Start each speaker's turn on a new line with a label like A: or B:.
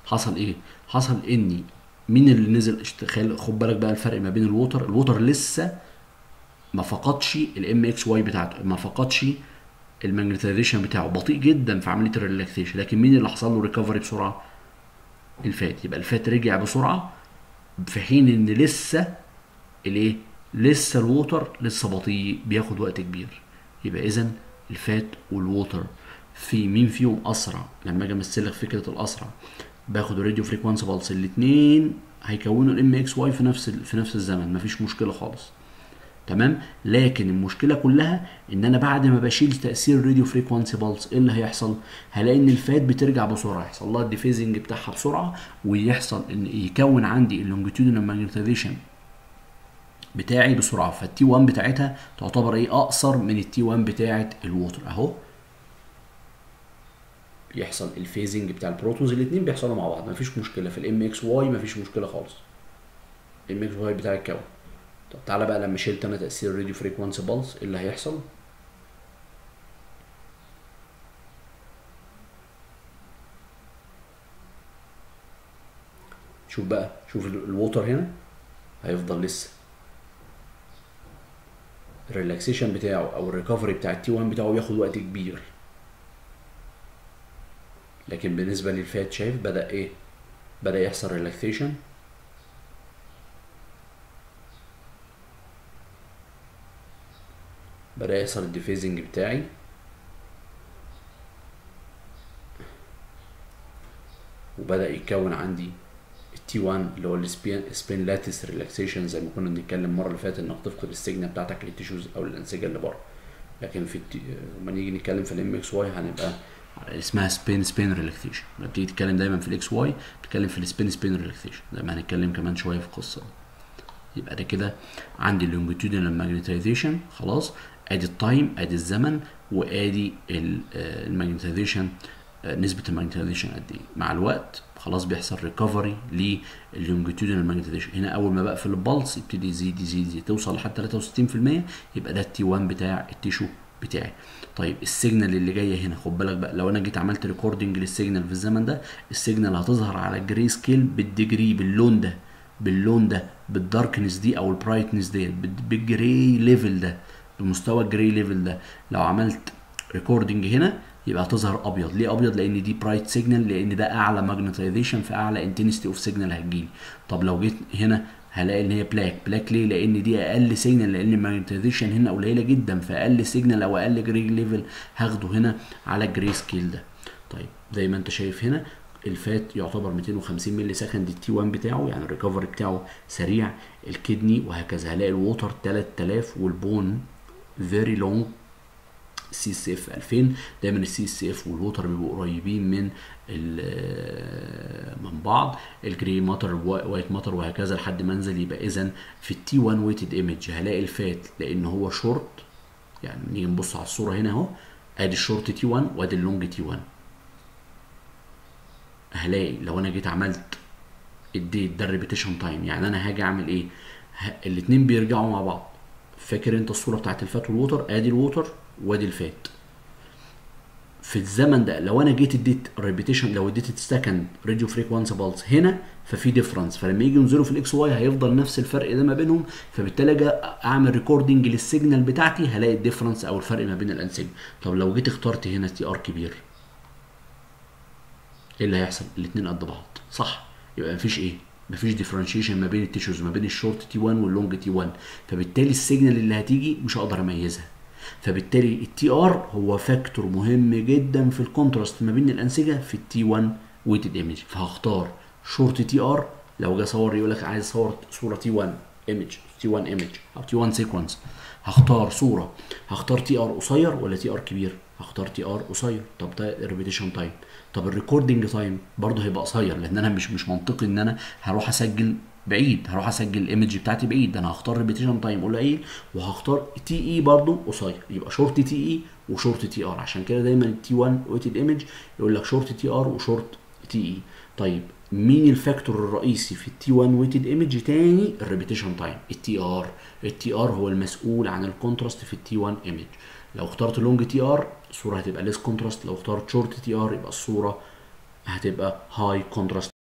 A: حصل ايه حصل اني مين اللي نزل اشتغل خد بالك بقى الفرق ما بين الووتر الووتر لسه ما فقدش الام اكس واي بتاعته ما فقدش الماجنتيزيشن بتاعه بطيء جدا في عمليه الريلاكسيشن لكن مين اللي حصل له ريكفري بسرعه الفات يبقى الفات رجع بسرعه في حين ان لسه الايه لسه الووتر لسه بطيء بياخد وقت كبير يبقى اذا الفات والووتر في مين فيهم اسرع لما اجي امثل لك فكره الاسرع باخد الراديو فريكوانسي بالس الاثنين هيكونوا الام اكس واي في نفس في نفس الزمن مفيش مشكله خالص تمام لكن المشكله كلها ان انا بعد ما بشيل تاثير الراديو فريكوانسي بالس ايه اللي هيحصل هلاقي ان الفات بترجع بسرعه يحصل لها الديفيزنج بتاعها بسرعه ويحصل ان يكون عندي اللونجيتيودنال ماجنتيزيشن بتاعي بسرعه فالتي 1 بتاعتها تعتبر ايه اقصر من التي 1 بتاعه الووتر اهو يحصل الفيزنج بتاع البروتونز الاثنين بيحصلوا مع بعض مفيش مشكله في الام اكس واي مفيش مشكله خالص الام اكس واي بتاع الكون طب تعالى بقى لما شلت انا تاثير الراديو فريكوانسي بالس ايه اللي هيحصل شوف بقى شوف الووتر هنا هيفضل لسه الريلاكسيشن بتاعه او الريكفري بتاع التي 1 بتاعه بياخد وقت كبير لكن بالنسبه للفات شايف بدا ايه بدا يحصل ريلاكسيشن بدا يحصل الديفيزنج بتاعي وبدا يتكون عندي التي 1 اللي هو السبين سبين لاتس ريلاكسيشن زي ما كنا بنتكلم المره اللي فاتت انك تفقد السجنه بتاعتك للتيشوز او الانسجه اللي بره لكن في التي... لما نيجي نتكلم في الام اكس واي هنبقى اسمها سبين سبين ريلاكسيشن لما بتيجي تتكلم دايما في الاكس واي بتتكلم في السبين سبين ريلاكسيشن زي ما هنتكلم كمان شويه في القصه يبقى ده كده عندي اللونجيتودينال ماجنتيزيشن خلاص ادي التايم ادي الزمن وادي الماجنتيزيشن نسبه الماجنتيزيشن قد ايه مع الوقت خلاص بيحصل ريكفري لللونجيتودينال ماجنتيزيشن هنا اول ما بقفل البلس يبتدي يزيد يزيد يزيد توصل لحد 63% يبقى ده التي 1 بتاع التيشو بتاعي طيب السيجنال اللي جايه هنا خد بالك بقى لو انا جيت عملت ريكوردنج للسيجنال في الزمن ده السيجنال هتظهر على الجري سكيل بالديجري باللون ده باللون ده بالداركنس دي او البرايتنس دي بالجري ليفل ده بمستوى الجري ليفل ده لو عملت ريكوردنج هنا يبقى هتظهر ابيض ليه ابيض لان دي برايت سيجنال لان ده اعلى ماجنتيزيشن في اعلى انتنستي اوف سيجنال هتجيلي طب لو جيت هنا هلاقي ان هي بلاك بلاك ليه لان دي اقل سيجنال لان الماجنتيزيشن هنا قليله جدا فاقل سيجنال او اقل جري ليفل هاخده هنا على الجري سكيل ده طيب زي ما انت شايف هنا الفات يعتبر 250 ملي سكند التي 1 بتاعه يعني الريكفري بتاعه سريع الكدني وهكذا هلاقي الووتر 3000 والبون فيري لونج سي اس اف 2000 دايما السي اس اف والووتر بيبقوا قريبين من من بعض الجري ماتر وايت ماتر وهكذا لحد ما انزل يبقى اذا في التي 1 ويتد ايمج هلاقي الفات لان هو شورت يعني نيجي نبص على الصوره هنا اهو ادي الشورت تي 1 وادي اللونج تي 1 هلاقي لو انا جيت عملت اديت ده الريبيتيشن تايم يعني انا هاجي اعمل ايه الاثنين بيرجعوا مع بعض فاكر انت الصوره بتاعت الفات والووتر ادي الووتر وادي الفات في الزمن ده لو انا جيت اديت ريبيتيشن لو اديت السكند راديو فريكوانسي بالز هنا ففي ديفرنس فلما يجي ينزلوا في الاكس واي هيفضل نفس الفرق ده ما بينهم فبالتالي اجي اعمل ريكوردنج للسيجنال بتاعتي هلاقي الديفرنس او الفرق ما بين الانسجه طب لو جيت اخترت هنا تي ار كبير ايه اللي هيحصل الاثنين قد بعض صح يبقى مفيش ايه مفيش ديفرنشيشن ما بين التيشوز ما بين الشورت تي 1 واللونج تي 1 فبالتالي السيجنال اللي هتيجي مش هقدر اميزها فبالتالي التي ار هو فاكتور مهم جدا في الكونتراست ما بين الانسجه في التي 1 ويتد ايمج فهختار شورت تي ار لو جه صور يقول لك عايز اصور صوره تي 1 ايمج تي 1 ايمج او تي 1 سيكونس هختار صوره هختار تي ار قصير ولا تي ار كبير هختار تي ار قصير طب ده الريبيتيشن تايم طب الريكوردنج تايم برضه هيبقى قصير لان انا مش مش منطقي ان انا هروح اسجل بعيد هروح اسجل الايمج بتاعتي بعيد انا هختار ريبيتيشن تايم قليل وهختار تي اي برضه قصير يبقى شورت تي اي وشورت تي ار عشان كده دايما التي 1 ويتد ايمج يقول لك شورت تي ار وشورت تي اي طيب مين الفاكتور الرئيسي في التي 1 ويتد ايمج تاني الريبيتيشن تايم التي ار التي ار هو المسؤول عن الكونتراست في التي 1 ايمج لو اخترت لونج تي ار الصوره هتبقى ليس كونتراست لو اخترت شورت تي ار يبقى الصوره هتبقى هاي كونتراست